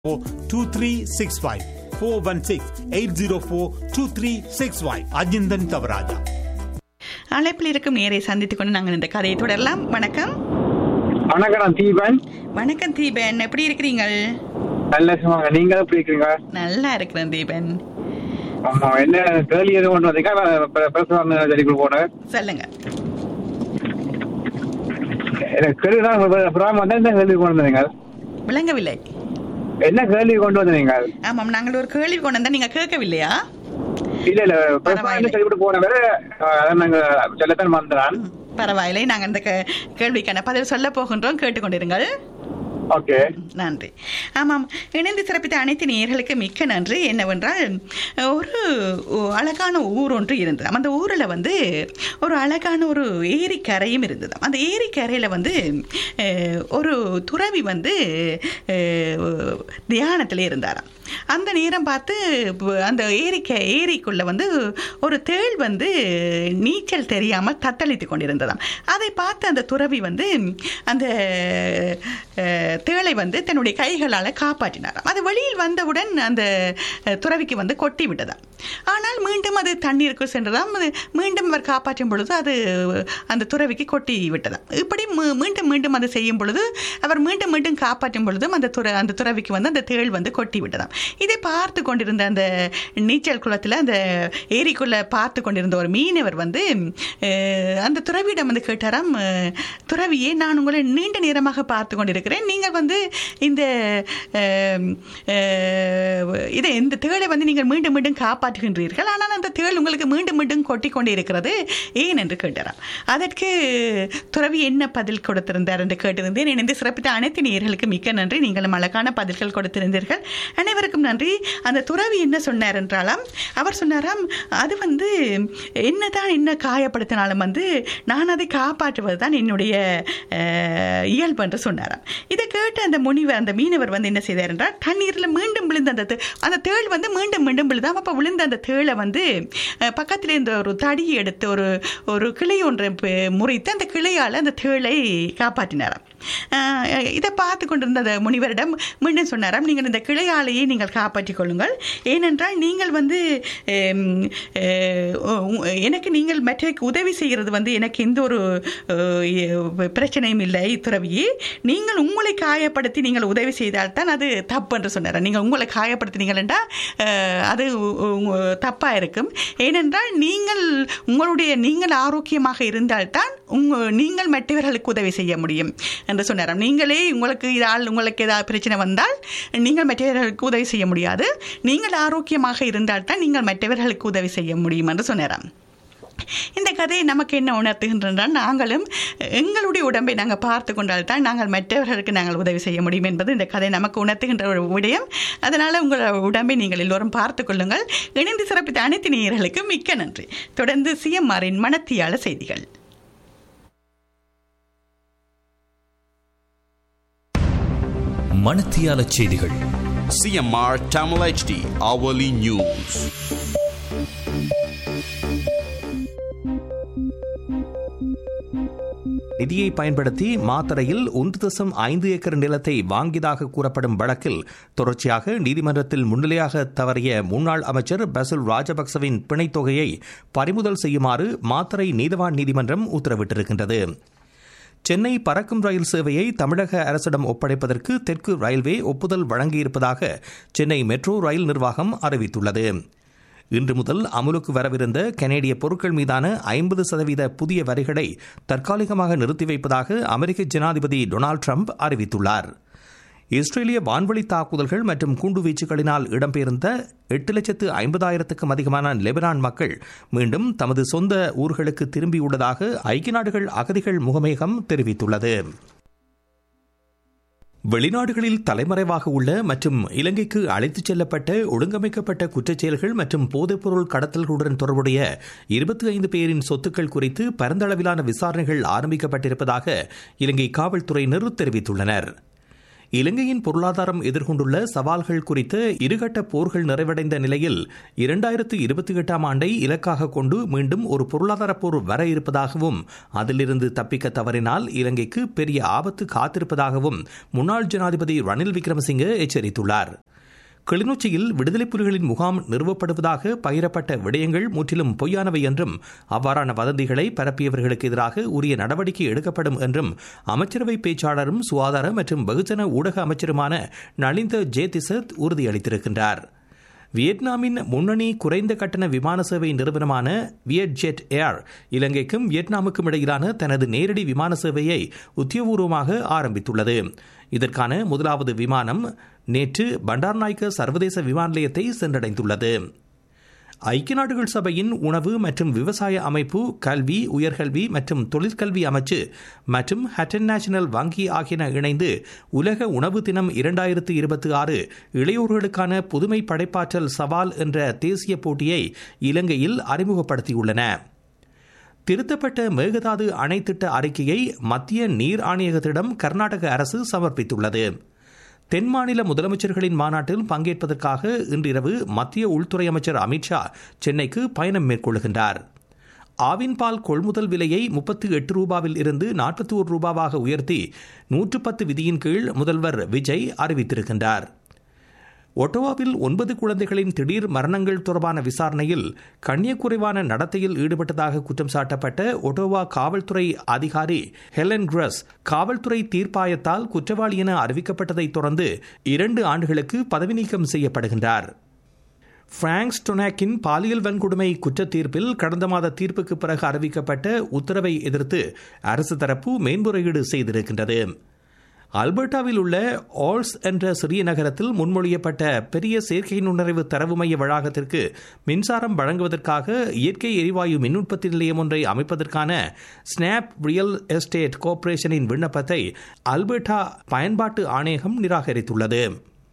Two three six five four one six eight zero four two three six five Ajinthan Thavaraja அழைப்பில் இருக்கும் நேரை சந்தித்துக் கொண்டு நாங்கள் இந்த கதையை தொடரலாம் வணக்கம் வணக்கம் தீபன் வணக்கம் தீபன் எப்படி இருக்கிறீங்கள் நல்ல சும்மாங்க நீங்க எப்படி இருக்கீங்க நல்லா இருக்கிறேன் தீபன் ஆமா என்ன கேள்வி எதுவும் கொண்டு வந்தீங்க பேசுவாங்க சரிக்கு போனேன் சொல்லுங்க எனக்கு கேள்வி தான் புறாம வந்தா என்ன கேள்வி கொண்டு வந்தீங்க விளங்கவில்லை என்ன கேள்வி கொண்டு வந்தீங்க ஆமாம் நாங்கள் ஒரு கேள்வி கொண்டு வந்தா நீங்க கேட்கவில்லையா இல்ல இல்ல பரவாயில்லை. பேசுவாங்க சரிவிட்டு போன வேற அதான் நாங்க சொல்லத்தான் வந்தான் பரவாயில்லை நாங்கள் இந்த கே- கேள்விக்கான பதில் சொல்ல போகின்றோம் கேட்டுக்கொண்டிருங்கள் ஓகே நன்றி ஆமாம் இணைந்து சிறப்பித்த அனைத்து நேயர்களுக்கு மிக்க நன்றி என்னவென்றால் ஒரு அழகான ஊர் ஒன்று இருந்தது அந்த ஊரில் வந்து ஒரு அழகான ஒரு ஏரிக்கரையும் இருந்தது அந்த ஏரிக்கரையில் வந்து அஹ், ஒரு துறவி வந்து அஹ், தியானத்தில் இருந்தாராம் அந்த நேரம் பார்த்து ப- அந்த ஏரிக்க ஏரிக்குள்ள வந்து ஒரு தேள் வந்து நீச்சல் தெரியாமல் தத்தளித்து கொண்டிருந்ததாம் அதை பார்த்து அந்த துறவி வந்து அந்த அஹ், தேளை வந்து தன்னுடைய கைகளால் காப்பாற்றினாராம் அது வெளியில் வந்தவுடன் அந்த அஹ், துறவிக்கு வந்து கொட்டி விட்டதாம் ஆனால் மீண்டும் அது தண்ணீருக்குள் சென்றதாம் அது மீண்டும் அவர் காப்பாற்றும் பொழுது அது அந்த துறவிக்கு கொட்டி விட்டதாம் இப்படி மீ- மீண்டும் மீண்டும் அதை செய்யும் பொழுது அவர் மீண்டும் மீண்டும் காப்பாற்றும் பொழுதும் அந்த துற அந்த துறவிக்கு வந்து அந்த தேள் வந்து கொட்டி விட்டதாம் இதை பார்த்து கொண்டிருந்த அந்த நீச்சல் குளத்தில் அந்த ஏரிக்குள்ள பார்த்து கொண்டிருந்த ஒரு மீனவர் வந்து அஹ், அந்த துறவியிடம் வந்து கேட்டாராம் அஹ், துறவியே நான் உங்களை நீண்ட நேரமாக பார்த்து கொண்டிருக்கிறேன் நீங்கள் வந்து இந்த அஹ், அஹ், இதை இந்த தேளை வந்து நீங்கள் மீண்டும் மீண்டும் காப்பாற்றுகின்றீர்கள் ஆனால் அந்த தேள் உங்களுக்கு மீண்டும் மீண்டும் கொட்டி கொண்டே இருக்கிறது ஏன் என்று கேட்டாராம் அதற்கு துறவி என்ன பதில் கொடுத்திருந்தார் என்று கேட்டிருந்தேன் இணைந்து சிறப்பித்த அனைத்து நேயர்களுக்கு மிக்க நன்றி நீங்களும் அழகான பதில்கள் கொடுத்திருந்தீர்கள் அனைவருக்கும் நன்றி அந்த துறவி என்ன சொன்னார் என்றாலாம் அவர் சொன்னாராம் அது வந்து என்னதான் என்ன காயப்படுத்தினாலும் வந்து நான் அதை காப்பாற்றுவது தான் என்னுடைய அஹ், இயல்பு என்று சொன்னாராம் இதை கேட்டு அந்த முனிவர் அந்த மீனவர் வந்து என்ன செய்தார் என்றால் தண்ணீரில் மீண்டும் விழுந்த அந்த தே- அந்த தேள் வந்து மீண்டும் மீண்டும் விழுதாம் அப்போ விழுந்த அந்த தேளை வந்து அஹ், பக்கத்தில் இருந்த ஒரு தடியை எடுத்து ஒரு ஒரு கிளை ஒன்றை ப- முறித்து அந்த கிளையால் அந்த தேளை காப்பாற்றினாராம் அஹ், இதை பார்த்து கொண்டிருந்த அந்த முனிவரிடம் மீண்டும் சொன்னாராம் நீங்கள் இந்த கிளையாலேயே நீங்கள் காப்பாற்றிக் கொள்ளுங்கள் ஏனென்றால் நீங்கள் வந்து எம், அஹ், உ- எனக்கு நீங்கள் மற்றவருக்கு உதவி செய்கிறது வந்து எனக்கு எந்த ஒரு அஹ், எ- பிரச்சனையும் இல்லை துறவியே நீங்கள் உங்களை காயப்படுத்தி நீங்கள் உதவி செய்தால் தான் அது தப்பு என்று சொன்னார் நீங்கள் உங்களை காயப்படுத்தினீங்கள் என்றால் அஹ், அது தப்பாக இருக்கும் ஏனென்றால் நீங்கள் உங்களுடைய நீங்கள் ஆரோக்கியமாக இருந்தால்தான் உங்க நீங்கள் மற்றவர்களுக்கு உதவி செய்ய முடியும் என்று சொன்னாராம் நீங்களே உங்களுக்கு இதால் உங்களுக்கு ஏதாவது பிரச்சனை வந்தால் நீங்கள் மற்றவர்களுக்கு உதவி செய்ய முடியாது நீங்கள் ஆரோக்கியமாக இருந்தால்தான் நீங்கள் மற்றவர்களுக்கு உதவி செய்ய முடியும் என்று சொன்னாராம் இந்த கதையை நமக்கு என்ன உணர்த்துகின்றனால் நாங்களும் எங்களுடைய உடம்பை நாங்கள் பார்த்து கொண்டால்தான் நாங்கள் மற்றவர்களுக்கு நாங்கள் உதவி செய்ய முடியும் என்பது இந்த கதை நமக்கு உணர்த்துகின்ற ஒரு விடயம் அதனால் உங்கள் உடம்பை நீங்கள் எல்லோரும் பார்த்து கொள்ளுங்கள் இணைந்து சிறப்பித்த அனைத்து நேயர்களுக்கு மிக்க நன்றி தொடர்ந்து சிஎம்ஆரின் மனத்தியால செய்திகள் மணத்தியால செய்திகள் CMR Tamil HD Hourly News. நிதியை பயன்படுத்தி மாத்தறையில் ஒன்று தசம் ஐந்து ஏக்கர் நிலத்தை வாங்கியதாக கூறப்படும் வழக்கில் தொடர்ச்சியாக நீதிமன்றத்தில் முன்னிலையாக தவறிய முன்னாள் அமைச்சர் பசுல் ராஜபக்சவின் பிணைத் தொகையை பறிமுதல் செய்யுமாறு மாத்தறை நீதவான் நீதிமன்றம் உத்தரவிட்டிருக்கின்றது சென்னை பறக்கும் ரயில் சேவையை தமிழக அரசிடம் ஒப்படைப்பதற்கு தெற்கு ரயில்வே ஒப்புதல் வழங்கியிருப்பதாக சென்னை மெட்ரோ ரயில் நிர்வாகம் அறிவித்துள்ளது இன்று முதல் அமலுக்கு வரவிருந்த கனேடிய பொருட்கள் மீதான ஐம்பது சதவீத புதிய வரிகளை தற்காலிகமாக நிறுத்தி வைப்பதாக அமெரிக்க ஜனாதிபதி டொனால்டு ட்ரம்ப் அறிவித்துள்ளார் இஸ்ரேலிய வான்வழி தாக்குதல்கள் மற்றும் குண்டுவீச்சுகளினால் இடம்பெயர்ந்த எட்டு லட்சத்து ஐம்பதாயிரத்துக்கும் அதிகமான லெபனான் மக்கள் மீண்டும் தமது சொந்த ஊர்களுக்கு திரும்பியுள்ளதாக ஐக்கிய நாடுகள் அகதிகள் முகமையகம் தெரிவித்துள்ளது வெளிநாடுகளில் தலைமறைவாக உள்ள மற்றும் இலங்கைக்கு அழைத்துச் செல்லப்பட்ட ஒழுங்கமைக்கப்பட்ட குற்றச்செயல்கள் மற்றும் போதைப்பொருள் கடத்தல்களுடன் தொடர்புடைய இருபத்தி ஐந்து பேரின் சொத்துக்கள் குறித்து பரந்தளவிலான விசாரணைகள் ஆரம்பிக்கப்பட்டிருப்பதாக இலங்கை காவல்துறையினர் தெரிவித்துள்ளனர் இலங்கையின் பொருளாதாரம் எதிர்கொண்டுள்ள சவால்கள் குறித்து இருகட்ட போர்கள் நிறைவடைந்த நிலையில் இரண்டாயிரத்து இருபத்தி எட்டாம் ஆண்டை இலக்காக கொண்டு மீண்டும் ஒரு பொருளாதார போர் வர இருப்பதாகவும் அதிலிருந்து தப்பிக்க தவறினால் இலங்கைக்கு பெரிய ஆபத்து காத்திருப்பதாகவும் முன்னாள் ஜனாதிபதி ரணில் விக்ரமசிங்கே எச்சரித்துள்ளார் கிளிநொச்சியில் விடுதலை புலிகளின் முகாம் நிறுவப்படுவதாக பகிரப்பட்ட விடயங்கள் முற்றிலும் பொய்யானவை என்றும் அவ்வாறான வதந்திகளை பரப்பியவர்களுக்கு எதிராக உரிய நடவடிக்கை எடுக்கப்படும் என்றும் அமைச்சரவை பேச்சாளரும் சுகாதார மற்றும் வெகுஜன ஊடக அமைச்சருமான நலிந்த ஜேதிசத் உறுதியளித்திருக்கின்றார் வியட்நாமின் முன்னணி குறைந்த கட்டண விமான சேவை நிறுவனமான வியட்ஜெட் ஏர் இலங்கைக்கும் வியட்நாமுக்கும் இடையிலான தனது நேரடி விமான சேவையை உத்தியோகபூர்வமாக ஆரம்பித்துள்ளது இதற்கான முதலாவது விமானம் நேற்று பண்டார்நாயக்க சர்வதேச விமான நிலையத்தை சென்றடைந்துள்ளது ஐக்கிய நாடுகள் சபையின் உணவு மற்றும் விவசாய அமைப்பு கல்வி உயர்கல்வி மற்றும் தொழிற்கல்வி அமைச்சு மற்றும் ஹட்டன் நேஷனல் வங்கி ஆகியன இணைந்து உலக உணவு தினம் இரண்டாயிரத்து இருபத்தி ஆறு இளையோர்களுக்கான புதுமை படைப்பாற்றல் சவால் என்ற தேசிய போட்டியை இலங்கையில் அறிமுகப்படுத்தியுள்ளன திருத்தப்பட்ட மேகதாது அணை திட்ட அறிக்கையை மத்திய நீர் ஆணையகத்திடம் கர்நாடக அரசு சமர்ப்பித்துள்ளது தென் மாநில முதலமைச்சர்களின் மாநாட்டில் பங்கேற்பதற்காக இன்றிரவு மத்திய உள்துறை அமைச்சர் அமித்ஷா சென்னைக்கு பயணம் மேற்கொள்கின்றார் ஆவின் பால் கொள்முதல் விலையை முப்பத்தி எட்டு ரூபாவில் இருந்து நாற்பத்தி ஒரு ரூபாவாக உயர்த்தி நூற்று பத்து விதியின் கீழ் முதல்வர் விஜய் அறிவித்திருக்கின்றார் ஒட்டோவாவில் ஒன்பது குழந்தைகளின் திடீர் மரணங்கள் தொடர்பான விசாரணையில் கண்ணியக்குறைவான நடத்தையில் ஈடுபட்டதாக குற்றம் சாட்டப்பட்ட ஒட்டோவா காவல்துறை அதிகாரி ஹெலன் கிரஸ் காவல்துறை தீர்ப்பாயத்தால் குற்றவாளி என அறிவிக்கப்பட்டதை தொடர்ந்து இரண்டு ஆண்டுகளுக்கு பதவி நீக்கம் செய்யப்படுகின்றார் பிராங்க் ஸ்டொனாக்கின் பாலியல் வன்கொடுமை குற்ற தீர்ப்பில் கடந்த மாத தீர்ப்புக்கு பிறகு அறிவிக்கப்பட்ட உத்தரவை எதிர்த்து அரசு தரப்பு மேன்முறையீடு செய்திருக்கின்றது அல்பர்டாவில் உள்ள ஆல்ஸ் என்ற சிறிய நகரத்தில் முன்மொழியப்பட்ட பெரிய செயற்கை நுண்ணறிவு தரவு மைய வளாகத்திற்கு மின்சாரம் வழங்குவதற்காக இயற்கை எரிவாயு மின் உற்பத்தி நிலையம் ஒன்றை அமைப்பதற்கான ஸ்னாப் ரியல் எஸ்டேட் கோர்ப்பரேஷனின் விண்ணப்பத்தை அல்பர்டா பயன்பாட்டு ஆணையகம் நிராகரித்துள்ளது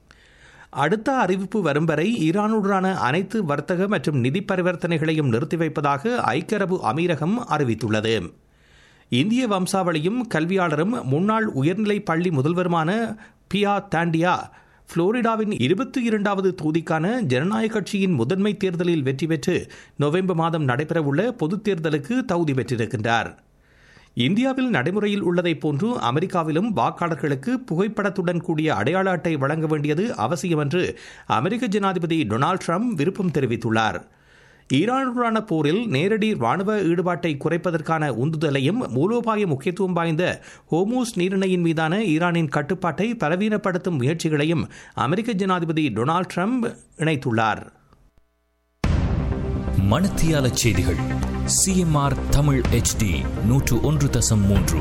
அடுத்த அறிவிப்பு வரும் வரை ஈரானுடனான அனைத்து வர்த்தக மற்றும் நிதி பரிவர்த்தனைகளையும் நிறுத்தி வைப்பதாக ஐக்கிய அரபு அமீரகம் அறிவித்துள்ளது இந்திய வம்சாவளியும் கல்வியாளரும் முன்னாள் உயர்நிலை பள்ளி முதல்வருமான பியா தாண்டியா புளோரிடாவின் இருபத்தி இரண்டாவது தொகுதிக்கான ஜனநாயக கட்சியின் முதன்மை தேர்தலில் வெற்றி பெற்று நவம்பர் மாதம் நடைபெறவுள்ள பொதுத் தேர்தலுக்கு தகுதி பெற்றிருக்கின்றார் இந்தியாவில் நடைமுறையில் உள்ளதைப் போன்று அமெரிக்காவிலும் வாக்காளர்களுக்கு புகைப்படத்துடன் கூடிய அடையாள அட்டை வழங்க வேண்டியது அவசியம் என்று அமெரிக்க ஜனாதிபதி டொனால்டு ட்ரம்ப் விருப்பம் தெரிவித்துள்ளார் ஈரானுடனான போரில் நேரடி ராணுவ ஈடுபாட்டை குறைப்பதற்கான உந்துதலையும் மூலோபாய முக்கியத்துவம் வாய்ந்த ஹோமூஸ் நீரிணையின் மீதான ஈரானின் கட்டுப்பாட்டை பலவீனப்படுத்தும் முயற்சிகளையும் அமெரிக்க ஜனாதிபதி டொனால்டு ட்ரம்ப் இணைத்துள்ளார் மணத்தியால செய்திகள் சிஎம்ஆர் தமிழ் ஹெச்டி நூற்று ஒன்று தசம் மூன்று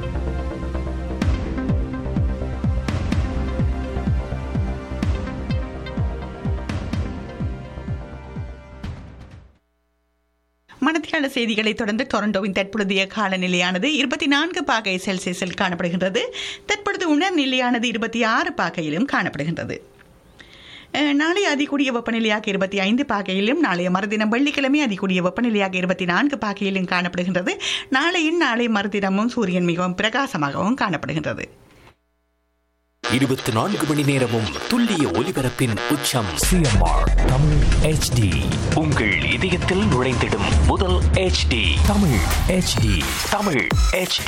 மணத்தியாள செய்திகளை தொடர்ந்து டொரண்டோவின் தற்பொழுதைய காலநிலையானது இருபத்தி நான்கு பாகை செல்சியஸில் காணப்படுகின்றது தற்பொழுது உணர் நிலையானது இருபத்தி ஆறு பாகையிலும் காணப்படுகின்றது அஹ், நாளை அதிகூடிய வெப்பநிலையாக இருபத்தி ஐந்து பாகையிலும் நாளைய மறுதினம் வெள்ளிக்கிழமை அதிகூடிய வெப்பநிலையாக இருபத்தி நான்கு பாகையிலும் காணப்படுகின்றது நாளையும் நாளை மறுதினமும் சூரியன் மிகவும் பிரகாசமாகவும் காணப்படுகின்றது இருபத்தி நான்கு மணி நேரமும் துல்லிய ஒலிபரப்பின் உச்சம் சிஎம்ஆர் தமிழ் ஹெச்டி உங்கள் இதயத்தில் நுழைந்திடும் முதல் HD Tamil HD Tamil HD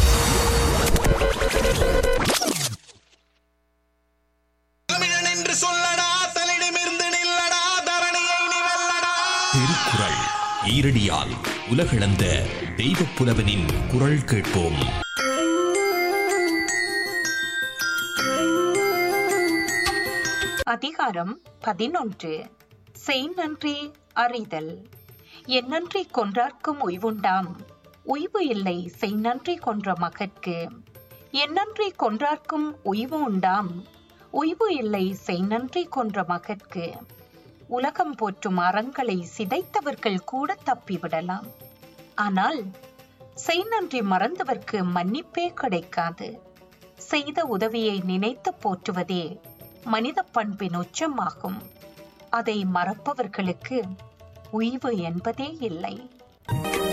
தமிழன் என்று சொல்லடா தலிடமிருந்து நில்லடா தரணியை நீ வெல்லடா திருக்குறள் ஈரடியால் உலகளந்த தெய்வப் புலவனின் குரல் கேட்போம் அதிகாரம் பதினொன்று செய் நன்றி அறிதல் என்னன்றி கொன்றார்க்கும் உய்வுண்டாம் உய்வு இல்லை செய் நன்றி கொன்ற மகற்கு என்னன்றி கொன்றார்க்கும் உய்வு உண்டாம் உய்வு இல்லை செய் நன்றி கொன்ற மகற்கு உலகம் போற்றும் அறங்களை சிதைத்தவர்கள் கூட தப்பிவிடலாம் ஆனால் செய் நன்றி மறந்தவர்க்கு மன்னிப்பே கிடைக்காது செய்த உதவியை நினைத்து போற்றுவதே மனித பண்பின் உச்சமாகும் அதை மறப்பவர்களுக்கு உய்வு என்பதே இல்லை